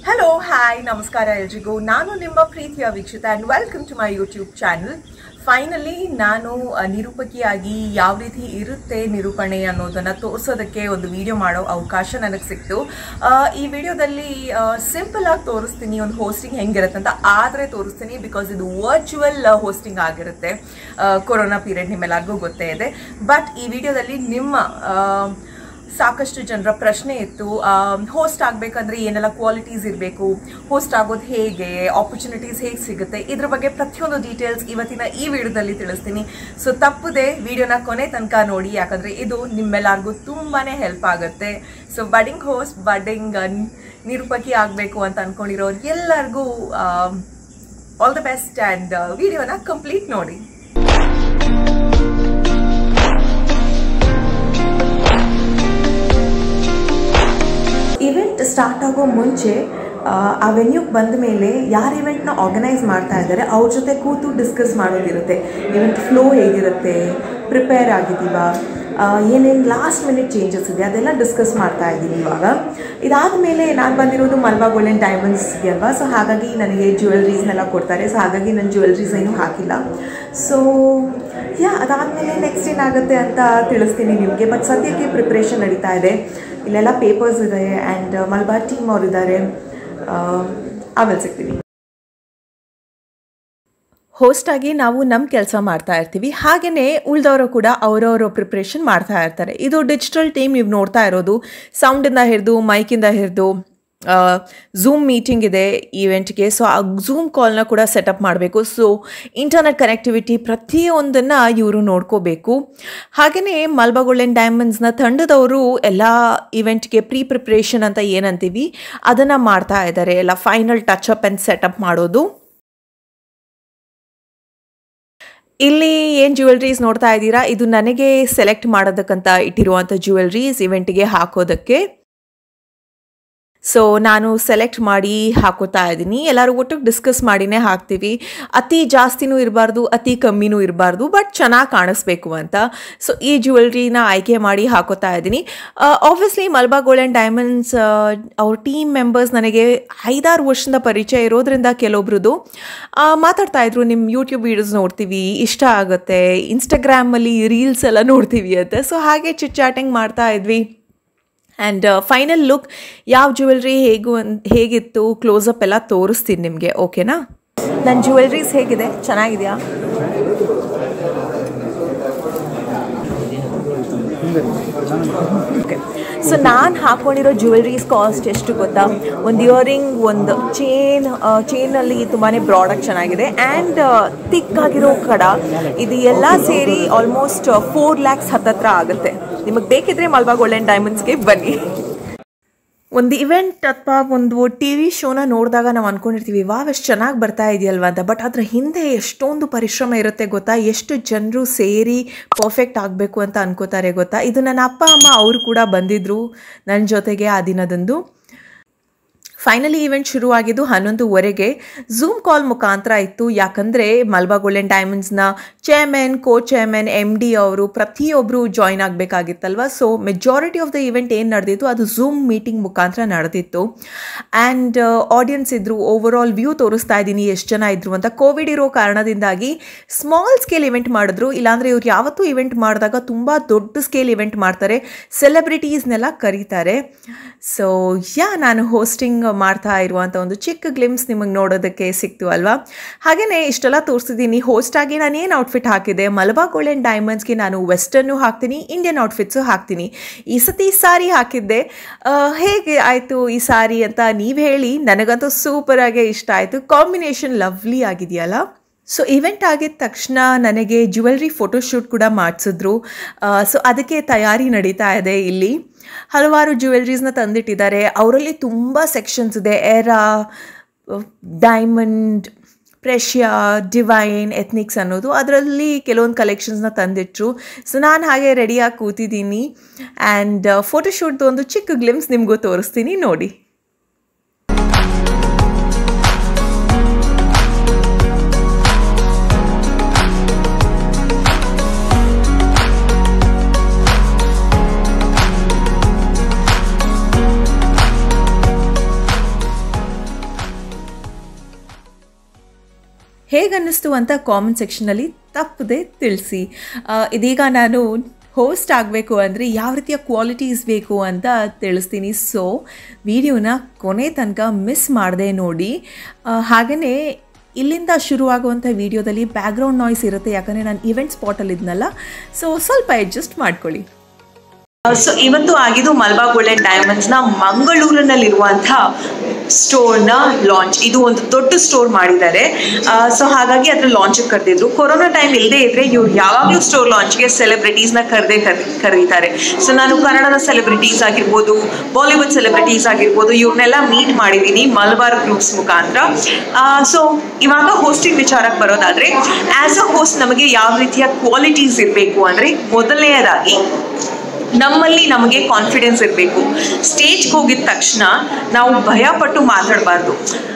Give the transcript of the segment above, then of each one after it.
hello hi ನಮಸ್ಕಾರ ಎಲ್ರಿಗೂ ನಾನು ನಿಮ್ಮ ಪ್ರೀತಿಯ Veekshitha and welcome to my YouTube channel finally ನಾನು ಆ, ನಿರೂಪಕಿಯಾಗಿ ಯಾವ ರೀತಿ ಇರುತ್ತೆ ನಿರೂಪಣೆ ಅನ್ನೋದನ್ನು ತೋರಿಸೋದಕ್ಕೆ ಒಂದು ವಿಡಿಯೋ ಮಾಡೋ ಅವಕಾಶ ನನಗೆ ಸಿಕ್ತು ಆ, ಈ ವಿಡಿಯೋದಲ್ಲಿ ಸಿಂಪಲ್ ಆಗಿ ತೋರಿಸ್ತೀನಿ ಒಂದು ಹೋಸ್ಟಿಂಗ್ ಹೆಂಗಿರುತ್ತೆ ಅಂತ ಆದರೆ ತೋರಿಸ್ತೀನಿ ಬಿಕಾಸ್ ಇದು ವರ್ಚುವಲ್ ಹೋಸ್ಟಿಂಗ್ ಆಗಿರುತ್ತೆ ಕೊರೋನಾ ಪೀರಿಯಡ್ ನಿಮ್ಮೆಲ್ಲರಿಗೂ ಗೊತ್ತೇ ಇದೆ ಬಟ್ ಈ ವಿಡಿಯೋದಲ್ಲಿ ನಿಮ್ಮ ಆ, ಸಾಕಷ್ಟು ಜನರ ಪ್ರಶ್ನೆ ಇತ್ತು ಹೋಸ್ಟ್ ಆಗಬೇಕಂದ್ರೆ ಏನೆಲ್ಲ ಕ್ವಾಲಿಟೀಸ್ ಇರಬೇಕು ಹೋಸ್ಟ್ ಆಗೋದು ಹೇಗೆ ಆಪರ್ಚುನಿಟೀಸ್ ಹೇಗೆ ಸಿಗುತ್ತೆ ಇದ್ರ ಬಗ್ಗೆ ಪ್ರತಿಯೊಂದು ಡೀಟೇಲ್ಸ್ ಇವತ್ತಿನ ಈ ವಿಡಿಯೋದಲ್ಲಿ ತಿಳಿಸ್ತೀನಿ ಸೊ ತಪ್ಪದೆ ವಿಡಿಯೋನ ಕೊನೆ ತನಕ ನೋಡಿ ಯಾಕಂದರೆ ಇದು ನಿಮ್ಮೆಲ್ಲರಿಗೂ ತುಂಬಾ ಹೆಲ್ಪ್ ಆಗುತ್ತೆ ಸೊ ಬಡ್ಡಿಂಗ್ ಹೋಸ್ಟ್ ಬಡ್ಡಿಂಗ್ ನಿರೂಪಕಿ ಆಗಬೇಕು ಅಂತ ಅನ್ಕೊಂಡಿರೋರು ಎಲ್ಲರಿಗೂ ಆಲ್ ದ ಬೆಸ್ಟ್ ಆ್ಯಂಡ್ ವಿಡಿಯೋನ ಕಂಪ್ಲೀಟ್ ನೋಡಿ ಇವೆಂಟ್ ಸ್ಟಾರ್ಟ್ ಆಗೋ ಮುಂಚೆ ಆ, ಆ ವೆನ್ಯೂಗೆ ಬಂದ ಮೇಲೆ ಯಾರು ಇವೆಂಟ್ನ ಆರ್ಗನೈಸ್ ಮಾಡ್ತಾ ಇದ್ದಾರೆ ಅವ್ರ ಜೊತೆ ಕೂತು ಡಿಸ್ಕಸ್ ಮಾಡೋದಿರುತ್ತೆ ಇವೆಂಟ್ ಫ್ಲೋ ಹೇಗಿರುತ್ತೆ ಪ್ರಿಪೇರ್ ಆಗಿದ್ದೀವಾ ಏನೇನು ಲಾಸ್ಟ್ ಮಿನಿಟ್ ಚೇಂಜಸ್ ಇದೆ ಅದೆಲ್ಲ ಡಿಸ್ಕಸ್ ಮಾಡ್ತಾ ಇದ್ದೀನಿ ಇವಾಗ ಇದಾದಮೇಲೆ ನಾನು ಬಂದಿರೋದು ಮಲ್ಬಾ ಗೋಲ್ಡನ್ ಡೈಮಂಡ್ಸ್ಗೆ ಅಲ್ವಾ ಸೊ ಹಾಗಾಗಿ ನನಗೆ ಜ್ಯುವೆಲ್ರೀಸ್ನೆಲ್ಲ ಕೊಡ್ತಾರೆ ಸೊ ಹಾಗಾಗಿ ನಾನು ಜ್ಯುವೆಲ್ರೀಸ್ ಏನೂ ಹಾಕಿಲ್ಲ ಸೊ ಯಾ ಅದಾದಮೇಲೆ ನೆಕ್ಸ್ಟ್ ಏನಾಗುತ್ತೆ ಅಂತ ತಿಳಿಸ್ತೀನಿ ನಿಮಗೆ ಬಟ್ ಸದ್ಯಕ್ಕೆ ಪ್ರಿಪ್ರೇಷನ್ ನಡೀತಾ ಇದೆ ಇಲ್ಲೆಲ್ಲ ಪೇಪರ್ಸ್ ಇದೆ ಆ್ಯಂಡ್ ಮಲ್ಬಾರ್ ಟೀಮ್ ಅವ್ರು ಇದ್ದಾರೆ ಆಮೇಲೆ ಸಿಗ್ತೀವಿ ಹೋಸ್ಟ್ ಆಗಿ ನಾವು ನಮ್ಮ ಕೆಲಸ ಮಾಡ್ತಾ ಇರ್ತೀವಿ ಹಾಗೆಯೇ ಉಳಿದವರು ಕೂಡ ಅವರವರ ಪ್ರಿಪ್ರೇಷನ್ ಮಾಡ್ತಾ ಇರ್ತಾರೆ ಇದು ಡಿಜಿಟಲ್ ಟೀಮ್ ನೀವು ನೋಡ್ತಾ ಇರೋದು ಸೌಂಡಿಂದ ಹಿಡಿದು ಮೈಕಿಂದ ಹಿಡಿದು ಝೂಮ್ ಮೀಟಿಂಗ್ ಇದೆ ಈವೆಂಟ್ಗೆ ಸೊ ಆ ಝೂಮ್ ಕಾಲ್ನ ಕೂಡ ಸೆಟಪ್ ಮಾಡಬೇಕು ಸೊ ಇಂಟರ್ನೆಟ್ ಕನೆಕ್ಟಿವಿಟಿ ಪ್ರತಿಯೊಂದನ್ನು ಇವರು ನೋಡ್ಕೋಬೇಕು ಹಾಗೆಯೇ ಮಲ್ಬಾ ಗೋಲ್ಡನ್ ಡೈಮಂಡ್ಸ್ನ ತಂಡದವರು ಎಲ್ಲ ಇವೆಂಟ್ಗೆ ಪ್ರೀ ಪ್ರಿಪ್ರೇಷನ್ ಅಂತ ಏನಂತೀವಿ ಅದನ್ನು ಮಾಡ್ತಾ ಇದ್ದಾರೆ ಎಲ್ಲ final touch up and setup ಮಾಡೋದು ಇಲ್ಲಿ ಏನು ಜ್ಯುವೆಲ್ರೀಸ್ ನೋಡ್ತಾ ಇದ್ದೀರಾ ಇದು ನನಗೆ ಸೆಲೆಕ್ಟ್ ಮಾಡೋದಕ್ಕಂತ ಇಟ್ಟಿರುವಂಥ ಜ್ಯುವೆಲ್ರೀಸ್ ಇವೆಂಟ್ಗೆ ಹಾಕೋದಕ್ಕೆ ಸೊ ನಾನು ಸೆಲೆಕ್ಟ್ ಮಾಡಿ ಹಾಕೋತಾ ಇದ್ದೀನಿ ಎಲ್ಲರೂ ಒಟ್ಟಿಗೆ ಡಿಸ್ಕಸ್ ಮಾಡಿನೇ ಹಾಕ್ತೀವಿ ಅತಿ ಜಾಸ್ತಿನೂ ಇರಬಾರ್ದು ಅತಿ ಕಮ್ಮಿನೂ ಇರಬಾರ್ದು ಬಟ್ ಚೆನ್ನಾಗಿ ಕಾಣಿಸ್ಬೇಕು ಅಂತ ಸೊ ಈ ಜ್ಯುವೆಲ್ರಿನ ಆಯ್ಕೆ ಮಾಡಿ ಹಾಕೋತಾ ಇದ್ದೀನಿ obviously Malabar gold and diamonds ಅವ್ರ ಟೀಮ್ ಮೆಂಬರ್ಸ್ ನನಗೆ ಐದಾರು ವರ್ಷದಿಂದ ಪರಿಚಯ ಇರೋದ್ರಿಂದ ಕೆಲವೊಬ್ರದ್ದು ಮಾತಾಡ್ತಾ ಇದ್ರು ನಿಮ್ಮ ಯೂಟ್ಯೂಬ್ ವೀಡಿಯೋಸ್ ನೋಡ್ತೀವಿ ಇಷ್ಟ ಆಗುತ್ತೆ ಇನ್ಸ್ಟಾಗ್ರಾಮಲ್ಲಿ ರೀಲ್ಸ್ ಎಲ್ಲ ನೋಡ್ತೀವಿ ಅಂತ ಸೊ ಹಾಗೆ ಚಿಟ್ ಚಾಟಿಂಗ್ ಮಾಡ್ತಾ ಇದ್ವಿ ಆ್ಯಂಡ್ ಫೈನಲ್ ಲುಕ್ ಯಾವ ಜ್ಯುವೆಲ್ರಿ ಹೇಗೂ ಅನ್- ಹೇಗಿತ್ತು ಕ್ಲೋಸಪ್ ಎಲ್ಲ ತೋರಿಸ್ತೀನಿ ನಿಮಗೆ ಓಕೆನಾ ನನ್ನ ಜ್ಯುವೆಲ್ರೀಸ್ ಹೇಗಿದೆ ಚೆನ್ನಾಗಿದೆಯಾ ಓಕೆ ಸೊ ನಾನು ಹಾಕ್ಕೊಂಡಿರೋ ಜ್ಯುವೆಲ್ರೀಸ್ ಕಾಸ್ಟ್ ಎಷ್ಟು ಗೊತ್ತಾ ಒಂದು ಇಯರಿಂಗ್ ಒಂದು ಚೇನ್ ಚೇನಲ್ಲಿ ತುಂಬಾ ಬ್ರಾಡಾಗಿ ಚೆನ್ನಾಗಿದೆ ಆ್ಯಂಡ್ ತಿಕ್ ಆಗಿರೋ ಕಡ ಇದು ಎಲ್ಲ ಸೇರಿ ಆಲ್ಮೋಸ್ಟ್ ಫೋರ್ ಲ್ಯಾಕ್ಸ್ ಹತ್ತತ್ರ ಆಗುತ್ತೆ ನಿಮಗೆ ಬೇಕಿದ್ರೆ ಮಲ್ಬಾ ಗೋಲ್ಡನ್ ಡೈಮಂಡ್ಸ್ಗೆ ಬನ್ನಿ ಒಂದು ಇವೆಂಟ್ ಅಥವಾ ಒಂದು ಟಿ ವಿ ಶೋನ ನೋಡಿದಾಗ ನಾವು ಅಂದ್ಕೊಂಡಿರ್ತೀವಿ ವಾವ್ ಎಷ್ಟು ಚೆನ್ನಾಗಿ ಬರ್ತಾ ಇದೆಯಲ್ವ ಅಂತ ಬಟ್ ಅದ್ರ ಹಿಂದೆ ಎಷ್ಟೊಂದು ಪರಿಶ್ರಮ ಇರುತ್ತೆ ಗೊತ್ತಾ ಎಷ್ಟು ಜನರು ಸೇರಿ ಪರ್ಫೆಕ್ಟ್ ಆಗಬೇಕು ಅಂತ ಅನ್ಕೋತಾರೆ ಗೊತ್ತಾ ಇದು ನನ್ನ ಅಪ್ಪ ಅಮ್ಮ ಅವರು ಕೂಡ ಬಂದಿದ್ದರು ನನ್ನ ಜೊತೆಗೆ ಆ ದಿನದಂದು ಫೈನಲಿ ಈವೆಂಟ್ ಶುರುವಾಗಿದ್ದು ಹನ್ನೊಂದುವರೆಗೆ ಝೂಮ್ ಕಾಲ್ ಮುಖಾಂತರ ಇತ್ತು ಯಾಕಂದರೆ ಮಲ್ಬಾ ಗೋಲ್ಡನ್ ಡೈಮಂಡ್ಸ್ನ chairman co chairman M D ಅವರು ಪ್ರತಿಯೊಬ್ಬರು ಜಾಯ್ನ್ ಆಗಬೇಕಾಗಿತ್ತಲ್ವ so majority of the event ಏನು ನಡೆದಿತ್ತು ಅದು ಝೂಮ್ ಮೀಟಿಂಗ್ ಮುಖಾಂತರ ನಡೆದಿತ್ತು ಆ್ಯಂಡ್ ಆಡಿಯನ್ಸ್ ಇದ್ದರು ಓವರ್ ಆಲ್ ವ್ಯೂ ತೋರಿಸ್ತಾ ಇದ್ದೀನಿ ಎಷ್ಟು ಜನ ಇದ್ರು ಅಂತ ಕೋವಿಡ್ ಇರೋ ಕಾರಣದಿಂದಾಗಿ ಸ್ಮಾಲ್ ಸ್ಕೇಲ್ ಇವೆಂಟ್ ಮಾಡಿದ್ರು ಇಲ್ಲಾಂದರೆ ಇವ್ರು ಯಾವತ್ತೂ ಇವೆಂಟ್ ಮಾಡಿದಾಗ ತುಂಬ ದೊಡ್ಡ ಸ್ಕೇಲ್ ಇವೆಂಟ್ ಮಾಡ್ತಾರೆ ಸೆಲೆಬ್ರಿಟೀಸ್ನೆಲ್ಲ ಕರೀತಾರೆ ಸೊ ಯಾ ನಾನು ಹೋಸ್ಟಿಂಗ್ ಮಾಡ್ತಾ ಇರುವಂಥ ಒಂದು ಚಿಕ್ಕ ಗ್ಲಿಮ್ಸ್ ನಿಮಗೆ ನೋಡೋದಕ್ಕೆ ಸಿಕ್ತು ಅಲ್ವಾ ಹಾಗೆಯೇ ಇಷ್ಟೆಲ್ಲ ತೋರಿಸಿದ್ದೀನಿ ಹೋಸ್ಟ್ ಆಗಿ ನಾನು ಏನು ಔಟ್ಫಿಟ್ ಹಾಕಿದೆ ಮಲಬಾ ಗೋಲ್ಡನ್ ಡೈಮಂಡ್ಸ್ಗೆ ನಾನು ವೆಸ್ಟರ್ನು ಹಾಕ್ತೀನಿ ಇಂಡಿಯನ್ ಔಟ್ಫಿಟ್ಸು ಹಾಕ್ತೀನಿ ಈ ಸತಿ ಸಾರಿ ಹಾಕಿದ್ದೆ ಆ, ಹೇಗೆ ಆಯಿತು ಈ ಸಾರಿ ಅಂತ ನೀವು ಹೇಳಿ ನನಗಂತೂ ಸೂಪರಾಗೇ ಇಷ್ಟ ಆಯಿತು ಕಾಂಬಿನೇಷನ್ ಲವ್ಲಿ ಆಗಿದೆಯಲ್ಲ ಸೊ ಇವೆಂಟ್ ಆಗಿದ ತಕ್ಷಣ ನನಗೆ ಜ್ಯುವೆಲ್ರಿ ಫೋಟೋಶೂಟ್ ಕೂಡ ಮಾಡಿಸಿದ್ರು ಸೊ ಅದಕ್ಕೆ ತಯಾರಿ ನಡೀತಾ ಇದೆ ಇಲ್ಲಿ ಹಲವಾರು ಜ್ಯುವೆಲ್ರೀಸ್ನ ತಂದಿಟ್ಟಿದ್ದಾರೆ ಅವರಲ್ಲಿ ತುಂಬ ಸೆಕ್ಷನ್ಸ್ ಇದೆ Era diamond Precia Divine Ethnix ಅನ್ನೋದು ಅದರಲ್ಲಿ ಕೆಲವೊಂದು ಕಲೆಕ್ಷನ್ಸ್ನ ತಂದಿಟ್ರು ಸೊ ನಾನು ಹಾಗೆ ರೆಡಿಯಾಗಿ ಕೂತಿದ್ದೀನಿ ಆ್ಯಂಡ್ ಫೋಟೋಶೂಟ್ದು ಒಂದು ಚಿಕ್ಕ ಗ್ಲಿಮ್ಸ್ ನಿಮಗೂ ತೋರಿಸ್ತೀನಿ ನೋಡಿ ಹೇಗನ್ನಿಸ್ತು ಅಂತ ಕಾಮೆಂಟ್ ಸೆಕ್ಷನಲ್ಲಿ ತಪ್ಪದೆ ತಿಳಿಸಿ ಆ, ಇದೀಗ ನಾನು ಹೋಸ್ಟ್ ಆಗಬೇಕು ಅಂದರೆ ಯಾವ ರೀತಿಯ ಕ್ವಾಲಿಟೀಸ್ ಬೇಕು ಅಂತ ತಿಳಿಸ್ತೀನಿ ಸೊ ವಿಡಿಯೋನ ಕೊನೆ ತನಕ ಮಿಸ್ ಮಾಡದೆ ನೋಡಿ ಹಾಗೆಯೇ ಇಲ್ಲಿಂದ ಶುರುವಾಗುವಂಥ ವಿಡಿಯೋದಲ್ಲಿ ಬ್ಯಾಕ್ಗ್ರೌಂಡ್ ನಾಯ್ಸ್ ಇರುತ್ತೆ ಯಾಕಂದರೆ ನಾನು ಇವೆಂಟ್ ಸ್ಪಾಟಲ್ಲಿ ಇದ್ನಲ್ಲ ಸೊ ಸ್ವಲ್ಪ ಅಡ್ಜಸ್ಟ್ ಮಾಡ್ಕೊಳ್ಳಿ ಸೊ ಇವತ್ತು ಆಗಿದ್ದು ಮಲ್ಬಾ ಗೋಲ್ಡನ್ ಡೈಮಂಡ್ಸ್ ನ ಮಂಗಳೂರಿನಲ್ಲಿರುವಂತಹ ಸ್ಟೋರ್ ನ ಲಾಂಚ್ ಇದು ಒಂದು ದೊಡ್ಡ ಸ್ಟೋರ್ ಮಾಡಿದ್ದಾರೆ ಸೊ ಹಾಗಾಗಿ ಅದ್ರ ಲಾಂಚ್ ಕರೆದಿದ್ರು ಕೊರೋನಾ ಟೈಮ್ ಇಲ್ಲದೆ ಇದ್ರೆ ಇವ್ರು ಯಾವಾಗಲೂ ಸ್ಟೋರ್ ಲಾಂಚ್ಗೆ ಸೆಲೆಬ್ರಿಟೀಸ್ ನ ಕರೆದೇ ಕರೀತಾರೆ ಸೊ ನಾನು ಕನ್ನಡದ ಸೆಲೆಬ್ರಿಟೀಸ್ ಆಗಿರ್ಬೋದು ಬಾಲಿವುಡ್ ಸೆಲೆಬ್ರಿಟೀಸ್ ಆಗಿರ್ಬೋದು ಇವ್ರನ್ನೆಲ್ಲ ಮೀಟ್ ಮಾಡಿದ್ದೀನಿ ಮಲಬಾರ್ ಗ್ರೂಪ್ಸ್ ಮುಖಾಂತರ ಸೊ ಇವಾಗ ಹೋಸ್ಟಿಂಗ್ ವಿಚಾರಕ್ಕೆ ಬರೋದಾದ್ರೆ ಆಸ್ ಅ ಹೋಸ್ಟ್ ನಮಗೆ ಯಾವ ರೀತಿಯ ಕ್ವಾಲಿಟೀಸ್ ಇರಬೇಕು ಅಂದ್ರೆ ಮೊದಲನೆಯದಾಗಿ ನಮ್ಮಲ್ಲಿ ನಮಗೆ ಕಾನ್ಫಿಡೆನ್ಸ್ ಇರಬೇಕು ಸ್ಟೇಜ್ಗೆ ಹೋಗಿದ ತಕ್ಷಣ ನಾವು ಭಯಪಟ್ಟು ಮಾತಾಡಬಾರ್ದು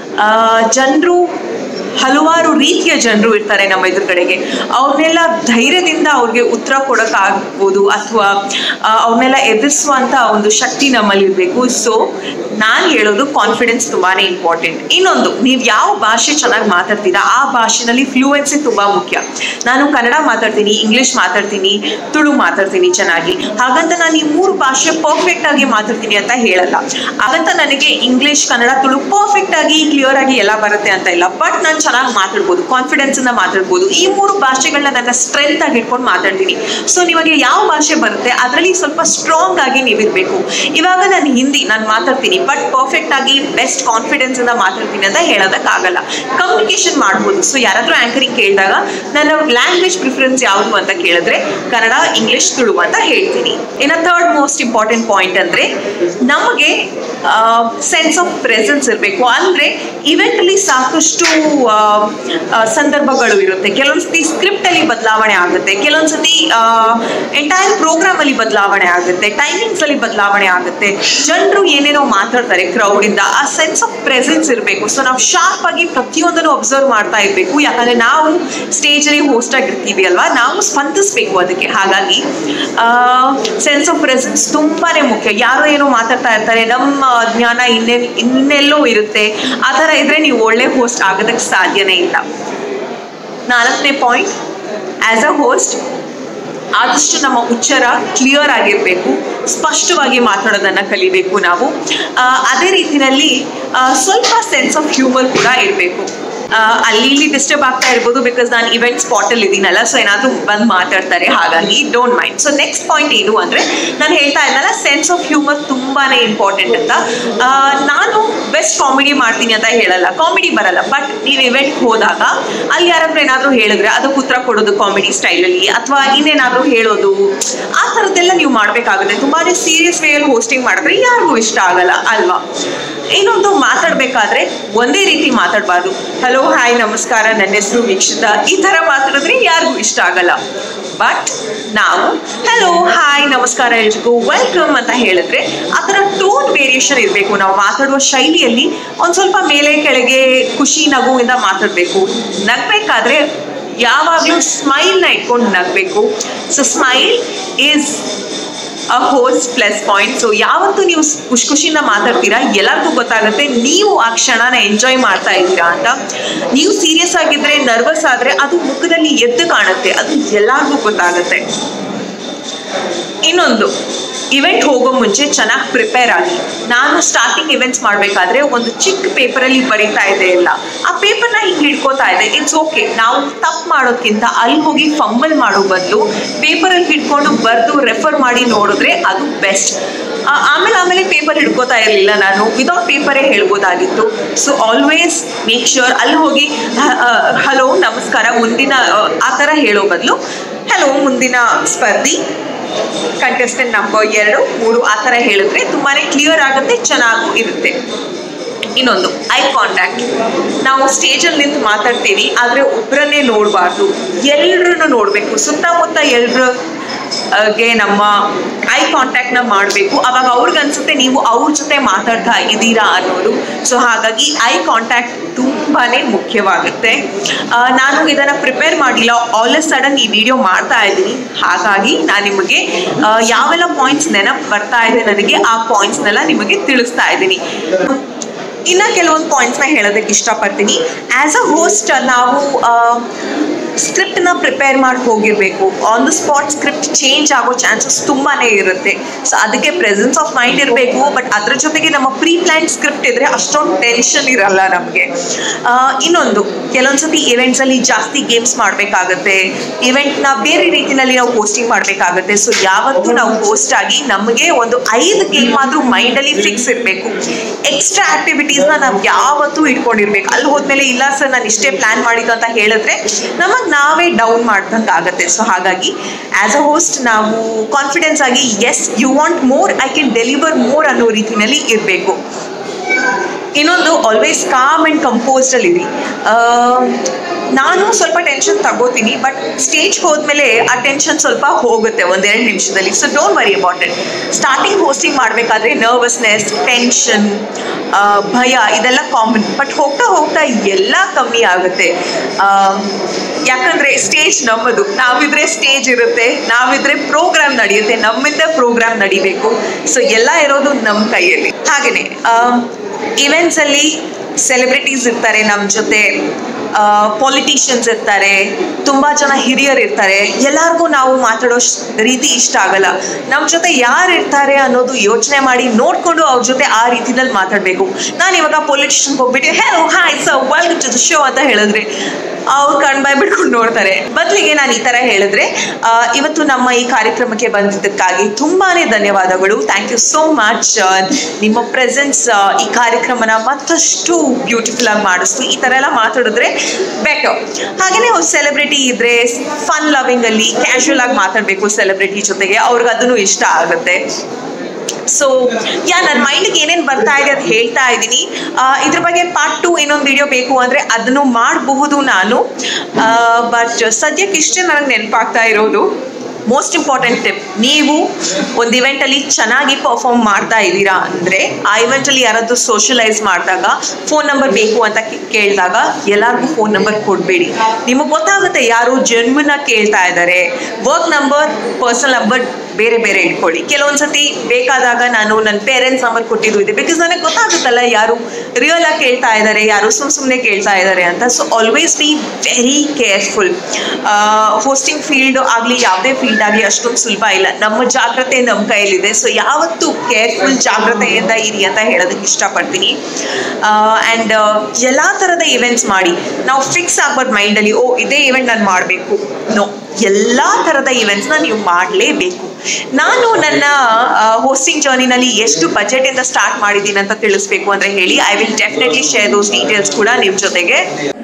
ಜನರು ಹಲವಾರು ರೀತಿಯ ಜನರು ಇರ್ತಾರೆ ನಮ್ಮ ಎದುರುಗಡೆಗೆ ಅವ್ರನ್ನೆಲ್ಲ ಧೈರ್ಯದಿಂದ ಅವ್ರಿಗೆ ಉತ್ತರ ಕೊಡೋಕ್ಕಾಗ್ಬೋದು ಅಥವಾ ಅವ್ರನ್ನೆಲ್ಲ ಎದುರಿಸುವಂಥ ಒಂದು ಶಕ್ತಿ ನಮ್ಮಲ್ಲಿ ಇರಬೇಕು ಸೊ ನಾನು ಹೇಳೋದು ಕಾನ್ಫಿಡೆನ್ಸ್ ತುಂಬಾ ಇಂಪಾರ್ಟೆಂಟ್ ಇನ್ನೊಂದು ನೀವು ಯಾವ ಭಾಷೆ ಚೆನ್ನಾಗಿ ಮಾತಾಡ್ತೀರಾ ಆ ಭಾಷೆನಲ್ಲಿ ಫ್ಲೂಯೆನ್ಸಿ ತುಂಬ ಮುಖ್ಯ ನಾನು ಕನ್ನಡ ಮಾತಾಡ್ತೀನಿ ಇಂಗ್ಲೀಷ್ ಮಾತಾಡ್ತೀನಿ ತುಳು ಮಾತಾಡ್ತೀನಿ ಚೆನ್ನಾಗಿ ಹಾಗಂತ ನಾನು ಈ ಮೂರು ಭಾಷೆ ಪರ್ಫೆಕ್ಟ್ ಆಗಿ ಮಾತಾಡ್ತೀನಿ ಅಂತ ಹೇಳಲ್ಲ ಹಾಗಂತ ನನಗೆ ಇಂಗ್ಲೀಷ್ ಕನ್ನಡ ತುಳು ಪರ್ಫೆಕ್ಟ್ ಆಗಿ ಕ್ಲಿಯರ್ ಆಗಿ ಎಲ್ಲ ಬರುತ್ತೆ ಅಂತ ಇಲ್ಲ ಬಟ್ ನಾನು ಚೆನ್ನಾಗಿ ಮಾತಾಡ್ಬೋದು ಕಾನ್ಫಿಡೆನ್ಸ್ ಇಂದ ಮಾತಾಡ್ಬೋದು ಈ ಮೂರು ಭಾಷೆಗಳನ್ನ ನನ್ನ ಸ್ಟ್ರೆಂತ್ ಆಗಿ ಇಟ್ಕೊಂಡು ಮಾತಾಡ್ತೀನಿ ಸೊ ನಿಮಗೆ ಯಾವ ಭಾಷೆ ಬರುತ್ತೆ ಅದರಲ್ಲಿ ಸ್ವಲ್ಪ ಸ್ಟ್ರಾಂಗ್ ಆಗಿ ನೀವಿರ್ಬೇಕು ಇವಾಗ ನಾನು ಹಿಂದಿ ನಾನು ಮಾತಾಡ್ತೀನಿ ಬಟ್ ಪರ್ಫೆಕ್ಟ್ ಆಗಿ ಬೆಸ್ಟ್ ಕಾನ್ಫಿಡೆನ್ಸ್ ಇಂದ ಮಾತಾಡ್ತೀನಿ ಅಂತ ಹೇಳೋದಕ್ಕಾಗಲ್ಲ ಕಮ್ಯುನಿಕೇಶನ್ ಮಾಡ್ಬೋದು ಸೊ ಯಾರಾದ್ರೂ ಆಂಕರಿಂಗ್ ಕೇಳಿದಾಗ ನನ್ನ ಲ್ಯಾಂಗ್ವೇಜ್ ಪ್ರಿಫರೆನ್ಸ್ ಯಾವುದು ಅಂತ ಕೇಳಿದ್ರೆ ಕನ್ನಡ ಇಂಗ್ಲಿಷ್ ತುಳು ಅಂತ ಹೇಳ್ತೀನಿ ಇನ್ನು ಥರ್ಡ್ ಮೋಸ್ಟ್ ಇಂಪಾರ್ಟೆಂಟ್ ಪಾಯಿಂಟ್ ಅಂದ್ರೆ ನಮಗೆ ಸೆನ್ಸ್ ಆಫ್ ಪ್ರೆಸೆನ್ಸ್ ಇರಬೇಕು ಅಂದ್ರೆ ಇವೆಂಟ್ ಅಲ್ಲಿ ಸಾಕಷ್ಟು ಆ, ಆ, ಸಂದರ್ಭಗಳು ಇರುತ್ತೆ ಕೆಲವೊಂದ್ಸತಿ ಸ್ಕ್ರಿಪ್ಟ್ ಅಲ್ಲಿ ಬದಲಾವಣೆ ಆಗುತ್ತೆ ಕೆಲವೊಂದ್ಸತಿ ಎಂಟೈರ್ ಪ್ರೋಗ್ರಾಮ್ ಅಲ್ಲಿ ಬದಲಾವಣೆ ಆಗುತ್ತೆ ಟೈಮಿಂಗ್ಸ್ ಅಲ್ಲಿ ಬದಲಾವಣೆ ಆಗುತ್ತೆ ಜನರು ಏನೇನೋ ಮಾತಾಡ್ತಾರೆ ಕ್ರೌಡ್ ಇಂದ ಆ ಸೆನ್ಸ್ ಆಫ್ ಪ್ರೆಸೆನ್ಸ್ ಇರಬೇಕು ಸೊ ನಾವು ಶಾರ್ಪ್ ಆಗಿ ಪ್ರತಿಯೊಂದನ್ನು ಅಬ್ಸರ್ವ್ ಮಾಡ್ತಾ ಇರಬೇಕು ಯಾಕಂದ್ರೆ ನಾವು ಸ್ಟೇಜ್ ಅಲ್ಲಿ ಹೋಸ್ಟ್ ಆಗಿರ್ತೀವಿ ಅಲ್ವಾ ನಾವು ಸ್ಪಂದಿಸ್ಬೇಕು ಅದಕ್ಕೆ ಹಾಗಾಗಿ ಸೆನ್ಸ್ ಆಫ್ ಪ್ರೆಸೆನ್ಸ್ ತುಂಬಾನೇ ಮುಖ್ಯ ಯಾರೋ ಏನೋ ಮಾತಾಡ್ತಾ ಇರ್ತಾರೆ ನಮ್ಮ ಜ್ಞಾನ ಇನ್ನೆ ಇನ್ನೆಲ್ಲೋ ಇರುತ್ತೆ ಆ ಥರ ಇದ್ರೆ ನೀವು ಒಳ್ಳೆ ಹೋಸ್ಟ್ ಆಗೋದಕ್ಕೆ ಸಾಧ್ಯನೇ ಇಲ್ಲ ನಾಲ್ಕನೇ ಪಾಯಿಂಟ್ ಆಸ್ ಅ ಹೋಸ್ಟ್ ಆದಷ್ಟು ನಮ್ಮ ಉಚ್ಚಾರ ಕ್ಲಿಯರ್ ಆಗಿರಬೇಕು ಸ್ಪಷ್ಟವಾಗಿ ಮಾತಾಡೋದನ್ನ ಕಲಿಬೇಕು ನಾವು ಆ, ಅದೇ ರೀತಿಯಲ್ಲಿ ಆ, ಸ್ವಲ್ಪ ಸೆನ್ಸ್ ಆಫ್ ಹ್ಯೂಮರ್ ಕೂಡ ಇರಬೇಕು ಅಲ್ಲಿ ಇಲ್ಲಿ ಡಿಸ್ಟರ್ಬ್ ಆಗ್ತಾ ಇರ್ಬೋದು ಬಿಕಾಸ್ ನಾನು ಇವೆಂಟ್ ಸ್ಪಾಟಲ್ಲಿ ಇದ್ದೀನಲ್ಲ ಸೊ ಏನಾದರೂ ಬಂದು ಮಾತಾಡ್ತಾರೆ ಹಾಗಾಗಿ don't mind so next point ಏನು ಅಂದರೆ ನಾನು ಹೇಳ್ತಾ ಇದ್ದಲ್ಲ ಸೆನ್ಸ್ ಆಫ್ ಹ್ಯೂಮರ್ ತುಂಬಾನೇ ಇಂಪಾರ್ಟೆಂಟ್ ಅಂತ ಆ, ನಾನು ಬೆಸ್ಟ್ ಕಾಮಿಡಿ ಮಾಡ್ತೀನಿ ಅಂತ ಹೇಳಲ್ಲ ಕಾಮಿಡಿ ಬರಲ್ಲ ಬಟ್ ನೀವು ಇವೆಂಟ್ಗೆ ಹೋದಾಗ ಅಲ್ಲಿ ಯಾರಾದ್ರೂ ಏನಾದರೂ ಹೇಳಿದ್ರೆ ಅದಕ್ಕೆ ಉತ್ತರ ಕೊಡೋದು ಕಾಮಿಡಿ ಸ್ಟೈಲಲ್ಲಿ ಅಥವಾ ಇನ್ನೇನಾದರೂ ಹೇಳೋದು ಆ ಥರದ್ದೆಲ್ಲ ನೀವು ಮಾಡಬೇಕಾಗುತ್ತೆ ತುಂಬಾ ಸೀರಿಯಸ್ ವೇಯಲ್ಲಿ ಹೋಸ್ಟಿಂಗ್ ಮಾಡಿದ್ರೆ ಯಾರಿಗೂ ಇಷ್ಟ ಆಗಲ್ಲ ಅಲ್ವಾ ಇನ್ನೊಂದು ಮಾತಾಡಬೇಕಾದ್ರೆ ಒಂದೇ ರೀತಿ ಮಾತಾಡಬಾರ್ದು ಹಲೋ ಹಾಯ್ ನಮಸ್ಕಾರ ನನ್ನ ಹೆಸರು ವೀಕ್ಷಿತ ಈ ಥರ ಮಾತಾಡಿದ್ರೆ ಯಾರಿಗೂ ಇಷ್ಟ ಆಗಲ್ಲ ಬಟ್ ನಾವು ಹಲೋ ಹಾಯ್ ನಮಸ್ಕಾರ ಎಲ್ರಿಗೂ ವೆಲ್ಕಮ್ ಅಂತ ಹೇಳಿದ್ರೆ ಆ ಥರ ಟೋನ್ ವೇರಿಯೇಷನ್ ಇರಬೇಕು ನಾವು ಮಾತಾಡುವ ಶೈಲಿಯಲ್ಲಿ ಒಂದು ಸ್ವಲ್ಪ ಮೇಲೆ ಕೆಳಗೆ ಖುಷಿ ನಗುವಿಂದ ಮಾತಾಡಬೇಕು ನಗಬೇಕಾದ್ರೆ ಯಾವಾಗಲೂ ಸ್ಮೈಲ್ನ ಇಟ್ಕೊಂಡು ನಗಬೇಕು so smile is a host plus point so ಯಾವತ್ತು ನೀವು ಖುಷಿ ಖುಷಿಯಿಂದ ಮಾತಾಡ್ತೀರಾ ಎಲ್ಲರಿಗೂ ಗೊತ್ತಾಗುತ್ತೆ ನೀವು ಆ ಕ್ಷಣನ ಎಂಜಾಯ್ ಮಾಡ್ತಾ ಇದ್ದೀರಾ ಅಂತ ನೀವು ಸೀರಿಯಸ್ ಆಗಿದ್ರೆ ನರ್ವಸ್ ಆದ್ರೆ ಅದು ಮುಖದಲ್ಲಿ ಎದ್ದು ಕಾಣುತ್ತೆ ಅದು ಎಲ್ಲರಿಗೂ ಗೊತ್ತಾಗುತ್ತೆ ಇನ್ನೊಂದು ಇವೆಂಟ್ ಹೋಗೋ ಮುಂಚೆ ಚೆನ್ನಾಗಿ ಪ್ರಿಪೇರ್ ಆಗಿ ನಾನು ಸ್ಟಾರ್ಟಿಂಗ್ ಇವೆಂಟ್ಸ್ ಮಾಡಬೇಕಾದ್ರೆ ಒಂದು ಚಿಕ್ಕ ಪೇಪರಲ್ಲಿ ಬರೀತಾ ಇದೆ ಎಲ್ಲ ಆ ಪೇಪರ್ನ ಹಿಂಗೆ ಹಿಡ್ಕೋತಾ ಇದೆ ಇಟ್ಸ್ ಓಕೆ ನಾವು ತಪ್ಪು ಮಾಡೋದ್ಕಿಂತ ಅಲ್ಲಿ ಹೋಗಿ ಫಂಬಲ್ ಮಾಡೋ ಬದಲು ಪೇಪರಲ್ಲಿ ಹಿಡ್ಕೊಂಡು ಬರೆದು ರೆಫರ್ ಮಾಡಿ ನೋಡಿದ್ರೆ ಅದು ಬೆಸ್ಟ್ ಆಮೇಲೆ ಆಮೇಲೆ ಪೇಪರ್ ಹಿಡ್ಕೋತಾ ಇರಲಿಲ್ಲ ನಾನು ವಿದೌಟ್ ಪೇಪರೇ ಹೇಳ್ಬೋದಾಗಿತ್ತು ಸೊ ಆಲ್ವೇಸ್ ಮೇಕ್ ಶ್ಯೂರ್ ಅಲ್ಲಿ ಹೋಗಿ ಹಲೋ ನಮಸ್ಕಾರ ಮುಂದಿನ ಆ, ಆ ಥರ ಹೇಳೋ ಬದಲು ಹಲೋ ಮುಂದಿನ ಸ್ಪರ್ಧಿ ಕಂಟೆಸ್ಟೆಂಟ್ ನಂಬರ್ ಎರಡು ಮೂರು ಆ ಥರ ಹೇಳಿದ್ರೆ ತುಂಬಾ ಕ್ಲಿಯರ್ ಆಗುತ್ತೆ ಚೆನ್ನಾಗೂ ಇರುತ್ತೆ ಇನ್ನೊಂದು ಐ ಕಾಂಟ್ಯಾಕ್ಟ್ ನಾವು ಸ್ಟೇಜಲ್ಲಿ ನಿಂತು ಮಾತಾಡ್ತೀವಿ ಆದರೆ ಒಬ್ಬರನ್ನೇ ನೋಡಬಾರ್ದು ಎಲ್ಲರನ್ನು ನೋಡಬೇಕು ಸುತ್ತಮುತ್ತ ಎಲ್ಲರ ಗೆ ನಮ್ಮ ಐ ಕಾಂಟ್ಯಾಕ್ಟ್ನ ಮಾಡಬೇಕು ಅವಾಗ ಅವ್ರಿಗನ್ಸುತ್ತೆ ನೀವು ಅವ್ರ ಜೊತೆ ಮಾತಾಡ್ತಾ ಇದ್ದೀರಾ ಅನ್ನೋದು ಸೊ ಹಾಗಾಗಿ ಐ ಕಾಂಟ್ಯಾಕ್ಟ್ ತುಂಬಾ ಮುಖ್ಯವಾಗುತ್ತೆ ಆ, ನಾನು ಇದನ್ನು ಪ್ರಿಪೇರ್ ಮಾಡಿಲ್ಲ ಆಲ್ ಎ ಸಡನ್ ಈ ವಿಡಿಯೋ ಮಾಡ್ತಾ ಇದ್ದೀನಿ ಹಾಗಾಗಿ ನಾನು ನಿಮಗೆ ಆ, ಯಾವೆಲ್ಲ ಪಾಯಿಂಟ್ಸ್ ನೆನಪು ಬರ್ತಾ ಇದೆ ನನಗೆ ಆ ಪಾಯಿಂಟ್ಸ್ನೆಲ್ಲ ನಿಮಗೆ ತಿಳಿಸ್ತಾ ಇದ್ದೀನಿ ಇನ್ನು ಕೆಲವೊಂದು ಪಾಯಿಂಟ್ಸ್ನ ಹೇಳೋದಕ್ಕೆ ಇಷ್ಟಪಡ್ತೀನಿ ಆ್ಯಸ್ ಅ ಹೋಸ್ಟ್ ನಾವು ಸ್ಕ್ರಿಪ್ಟ್ನ ಪ್ರಿಪೇರ್ ಮಾಡಿ ಹೋಗಿರಬೇಕು on the spot script change ಆಗೋ ಚಾನ್ಸಸ್ ತುಂಬಾ ಇರುತ್ತೆ ಸೊ ಅದಕ್ಕೆ ಪ್ರೆಸೆನ್ಸ್ ಆಫ್ ಮೈಂಡ್ ಇರಬೇಕು ಬಟ್ ಅದ್ರ ಜೊತೆಗೆ ನಮ್ಮ ಪ್ರೀ ಪ್ಲ್ಯಾನ್ ಸ್ಕ್ರಿಪ್ಟ್ ಇದ್ರೆ ಅಷ್ಟೊಂದು ಟೆನ್ಷನ್ ಇರಲ್ಲ ನಮಗೆ ಇನ್ನೊಂದು ಕೆಲವೊಂದ್ಸತಿ ಇವೆಂಟ್ಸಲ್ಲಿ ಜಾಸ್ತಿ ಗೇಮ್ಸ್ ಮಾಡಬೇಕಾಗತ್ತೆ ಇವೆಂಟ್ನ ಬೇರೆ ರೀತಿಯಲ್ಲಿ ನಾವು ಹೋಸ್ಟಿಂಗ್ ಮಾಡಬೇಕಾಗತ್ತೆ ಸೊ ಯಾವತ್ತೂ ನಾವು ಹೋಸ್ಟ್ ಆಗಿ ನಮಗೆ ಒಂದು ಐದು ಗೇಮ್ ಆದರೂ ಮೈಂಡಲ್ಲಿ ಫಿಕ್ಸ್ ಇರಬೇಕು ಎಕ್ಸ್ಟ್ರಾ ಆಕ್ಟಿವಿಟೀಸ್ನ ನಾವು ಯಾವತ್ತೂ ಇಟ್ಕೊಂಡಿರ್ಬೇಕು ಅಲ್ಲಿ ಹೋದ್ಮೇಲೆ ಇಲ್ಲ ಸರ್ ನಾನು ಇಷ್ಟೇ ಪ್ಲಾನ್ ಮಾಡಿದ್ದು ಅಂತ ಹೇಳಿದ್ರೆ ನಮಗೆ ನಾವೇ ಡೌನ್ ಮಾಡ್ದಂಗಾಗತ್ತೆ ಸೊ ಹಾಗಾಗಿ ಆ್ಯಸ್ ಅ ಹೋಸ್ಟ್ ನಾವು ಕಾನ್ಫಿಡೆನ್ಸ್ ಆಗಿ as you want more I can deliver more ಅನ್ನೋ ರೀತಿಯಲ್ಲಿ ಇರಬೇಕು ಇನ್ನೊಂದು ಆಲ್ವೇಸ್ ಕಾಮ್ ಆ್ಯಂಡ್ ಕಂಪೋಸ್ಡಲ್ಲಿ ಇರಿ ನಾನು ಸ್ವಲ್ಪ ಟೆನ್ಷನ್ ತಗೋತೀನಿ ಬಟ್ ಸ್ಟೇಜ್ ಹೋದ್ಮೇಲೆ ಆ ಟೆನ್ಷನ್ ಸ್ವಲ್ಪ ಹೋಗುತ್ತೆ ಒಂದೆರಡು ನಿಮಿಷದಲ್ಲಿ so don't worry about it starting hosting ಮಾಡಬೇಕಾದ್ರೆ ನರ್ವಸ್ನೆಸ್ ಟೆನ್ಷನ್ ಭಯ ಇದೆಲ್ಲ ಕಾಮನ್ ಬಟ್ ಹೋಗ್ತಾ ಹೋಗ್ತಾ ಎಲ್ಲ ಕಮ್ಮಿ ಆಗುತ್ತೆ ಯಾಕಂದರೆ ಸ್ಟೇಜ್ ನಮ್ಮದು ನಾವಿದ್ರೆ ಸ್ಟೇಜ್ ಇರುತ್ತೆ ನಾವಿದ್ರೆ ಪ್ರೋಗ್ರಾಮ್ ನಡೆಯುತ್ತೆ ನಮ್ಮಿಂದ ಪ್ರೋಗ್ರಾಮ್ ನಡಿಬೇಕು ಸೊ ಎಲ್ಲ ಇರೋದು ನಮ್ಮ ಕೈಯಲ್ಲಿ ಹಾಗೆಯೇ ಇವೆಂಟ್ಸಲ್ಲಿ ಸೆಲೆಬ್ರಿಟೀಸ್ ಇರ್ತಾರೆ ನಮ್ಮ ಜೊತೆ ಪೊಲಿಟಿಷಿಯನ್ಸ್ ಇರ್ತಾರೆ ತುಂಬ ಜನ ಹಿರಿಯರು ಇರ್ತಾರೆ ಎಲ್ಲರಿಗೂ ನಾವು ಮಾತಾಡೋ ರೀತಿ ಇಷ್ಟ ಆಗಲ್ಲ ನಮ್ಮ ಜೊತೆ ಯಾರು ಇರ್ತಾರೆ ಅನ್ನೋದು ಯೋಚನೆ ಮಾಡಿ ನೋಡಿಕೊಂಡು ಅವ್ರ ಜೊತೆ ಆ ರೀತಿನಲ್ಲಿ ಮಾತಾಡಬೇಕು ನಾನು ಇವಾಗ ಪೊಲಿಟಿಷಿಯನ್ಗೆ ಹೋಗ್ಬಿಟ್ಟು hello hi sir welcome to the show ಅಂತ ಹೇಳಿದ್ರೆ ಅವ್ರು ಕಣ್ಬಾಯ್ ಬಿಟ್ಕೊಂಡು ನೋಡ್ತಾರೆ ಬದಲಿಗೆ ನಾನು ಈ ಥರ ಹೇಳಿದ್ರೆ ಇವತ್ತು ನಮ್ಮ ಈ ಕಾರ್ಯಕ್ರಮಕ್ಕೆ ಬಂದಿದ್ದಕ್ಕಾಗಿ ತುಂಬಾ ಧನ್ಯವಾದಗಳು ಥ್ಯಾಂಕ್ ಯು ಸೋ ಮಚ್ ನಿಮ್ಮ ಪ್ರೆಸೆನ್ಸ್ ಈ ಕಾರ್ಯಕ್ರಮನ ಮತ್ತಷ್ಟು ಬ್ಯೂಟಿಫುಲ್ ಆಗಿ ಮಾಡಿಸ್ತು ಈ ಥರ ಎಲ್ಲ ಮಾತಾಡಿದ್ರೆ ಬೆಟರ್ ಹಾಗೆಯೇ ಸೆಲೆಬ್ರಿಟಿ ಇದ್ರೆ ಫನ್ ಲವಿಂಗ್ ಅಲ್ಲಿ ಕ್ಯಾಶುವಲ್ ಆಗಿ ಮಾತಾಡಬೇಕು ಸೆಲೆಬ್ರಿಟಿ ಜೊತೆಗೆ ಅವ್ರಿಗೆ ಅದನ್ನು ಇಷ್ಟ ಆಗುತ್ತೆ ಸೊ ಯಾ ನನ್ನ ಮೈಂಡ್ಗೆ ಏನೇನು ಬರ್ತಾ ಇದೆ ಅದು ಹೇಳ್ತಾ ಇದ್ದೀನಿ ಇದ್ರ ಬಗ್ಗೆ ಪಾರ್ಟ್ ಟು ಇನ್ನೊಂದು ವಿಡಿಯೋ ಬೇಕು ಅಂದರೆ ಅದನ್ನು ಮಾಡಬಹುದು ನಾನು ಬಟ್ ಸದ್ಯಕ್ಕೆ ಇಷ್ಟೇ ನನಗೆ ನೆನಪಾಗ್ತಾ ಇರೋದು ಮೋಸ್ಟ್ ಇಂಪಾರ್ಟೆಂಟ್ ಟಿಪ್ ನೀವು ಒಂದು ಇವೆಂಟಲ್ಲಿ ಚೆನ್ನಾಗಿ ಪರ್ಫಾರ್ಮ್ ಮಾಡ್ತಾ ಇದ್ದೀರಾ ಅಂದರೆ ಆ ಇವೆಂಟಲ್ಲಿ ಯಾರಾದರೂ ಸೋಷಲೈಸ್ ಮಾಡಿದಾಗ ಫೋನ್ ನಂಬರ್ ಬೇಕು ಅಂತ ಕೇಳಿದಾಗ ಎಲ್ಲರಿಗೂ ಫೋನ್ ನಂಬರ್ ಕೊಡಬೇಡಿ ನಿಮಗೆ ಗೊತ್ತಾಗುತ್ತೆ ಯಾರು ಜನ್ಮನ ಕೇಳ್ತಾ ಇದ್ದಾರೆ ವರ್ಕ್ ನಂಬರ್ ಪರ್ಸನಲ್ ನಂಬರ್ ಬೇರೆ ಬೇರೆ ಇಟ್ಕೊಳ್ಳಿ ಕೆಲವೊಂದು ಸತಿ ಬೇಕಾದಾಗ ನಾನು ನನ್ನ ಪೇರೆಂಟ್ಸ್ ನಂಬರ್ ಕೊಟ್ಟಿದ್ದು ಇದೆ ಬಿಕಾಸ್ ನನಗೆ ಗೊತ್ತಾಗುತ್ತಲ್ಲ ಯಾರು ರಿಯಲ್ ಆಗಿ ಕೇಳ್ತಾ ಇದ್ದಾರೆ ಯಾರು ಸುಮ್ಮ ಸುಮ್ಮನೆ ಕೇಳ್ತಾ ಇದ್ದಾರೆ ಅಂತ so always be very careful hosting field ಆಗಲಿ ಯಾವುದೇ ಫೀಲ್ಡ್ ಆಗಲಿ ಅಷ್ಟೊಂದು ಸುಲಭ ಇಲ್ಲ ನಮ್ಮ ಜಾಗ್ರತೆ ನಮ್ಮ ಕೈಯಲ್ಲಿದೆ ಸೊ ಯಾವತ್ತೂ ಕೇರ್ಫುಲ್ ಜಾಗ್ರತೆಯಿಂದ ಇರಿ ಅಂತ ಹೇಳೋದಕ್ಕೆ ಇಷ್ಟಪಡ್ತೀನಿ ಆ್ಯಂಡ್ ಎಲ್ಲ ಥರದ ಇವೆಂಟ್ಸ್ ಮಾಡಿ ನಾವು ಫಿಕ್ಸ್ ಆಗ್ಬಾರ್ದು ಮೈಂಡಲ್ಲಿ ಓ ಇದೇ ಇವೆಂಟ್ ನಾನು ಮಾಡಬೇಕು ನೋ ಎಲ್ಲ ಥರದ ಇವೆಂಟ್ಸ್ನ ನೀವು ಮಾಡಲೇಬೇಕು ನಾನು ನನ್ನ ಹೋಸ್ಟಿಂಗ್ ಜರ್ನಿನಲ್ಲಿ ಎಷ್ಟು ಬಜೆಟಿಂದ ಸ್ಟಾರ್ಟ್ ಮಾಡಿದ್ದೀನಿ ಅಂತ ತಿಳಿಸ್ಬೇಕು ಅಂದರೆ ಹೇಳಿ I will definitely share those details ಕೂಡ ನಿಮ್ಮ ಜೊತೆಗೆ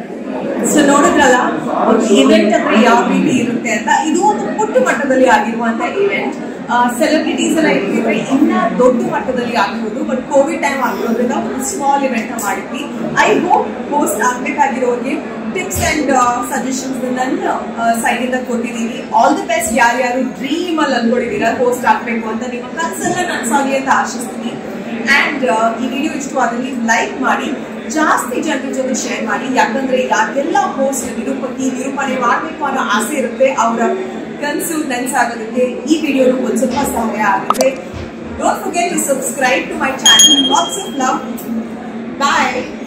ಸೊ ನೋಡಿದ್ರಲ್ಲ ಒಂದು ಇವೆಂಟ್ ಅಂದ್ರೆ ಯಾವ ರೀತಿ ಇರುತ್ತೆ ಅಂತ ಇದು ಒಂದು ಪುಟ್ಟ ಮಟ್ಟದಲ್ಲಿ ಆಗಿರುವಂತ ಇವೆಂಟ್ ಸೆಲೆಬ್ರಿಟೀಸ್ ಎಲ್ಲ ಇಟ್ಟಿದ್ರೆ ಇನ್ನ ದೊಡ್ಡ ಮಟ್ಟದಲ್ಲಿ ಆಗ್ಬೋದು ಬಟ್ ಕೋವಿಡ್ ಟೈಮ್ ಆಗಿರೋದ್ರಿಂದ ಒಂದು ಸ್ಮಾಲ್ ಇವೆಂಟ್ ಮಾಡಿದ್ವಿ ಐ ಹೋಪ್ ಹೋಸ್ಟ್ ಆಗ್ಬೇಕಾಗಿರೋರಿಗೆ ಟಿಪ್ಸ್ ಅಂಡ್ ಸಜೆಷನ್ಸ್ ನನ್ನ ಸೈಡ್ ಇಂದ ಕೊಟ್ಟಿದ್ದೀನಿ ಆಲ್ ದಿ ಬೆಸ್ಟ್ ಯಾರ್ಯಾರು ಡ್ರೀಮ್ ಅಲ್ಲಿ ಅನ್ಕೊಂಡಿದ್ದೀರಾ ಹೋಸ್ಟ್ ಆಗ್ಬೇಕು ಅಂತ ನಿಮ್ಮ ಕನ್ಸನ್ನ ನನ್ಸಾಗಿ ಅಂತ ಆಶಿಸ್ತೀನಿ ಅಂಡ್ ಈ ವಿಡಿಯೋ ಇಷ್ಟವಾದಲ್ಲಿ ಲೈಕ್ ಮಾಡಿ ಜಾಸ್ತಿ ಜನರ ಜೊತೆ ಶೇರ್ ಮಾಡಿ ಯಾಕಂದ್ರೆ ಯಾಕೆಲ್ಲ ಹೋಸ್ಟ್ ನಿರೂಪಕಿ ನಿರೂಪಣೆ ಮಾಡ್ಬೇಕು ಅನ್ನೋ ಆಸೆ ಇರುತ್ತೆ ಅವರ ಕನಸು ನನಸಾಗೋದಕ್ಕೆ ಈ ವಿಡಿಯೋ ಒಂದು ಸ್ವಲ್ಪ ಸಹಾಯ ಆಗುತ್ತೆ don't forget to subscribe to my channel lots of love bye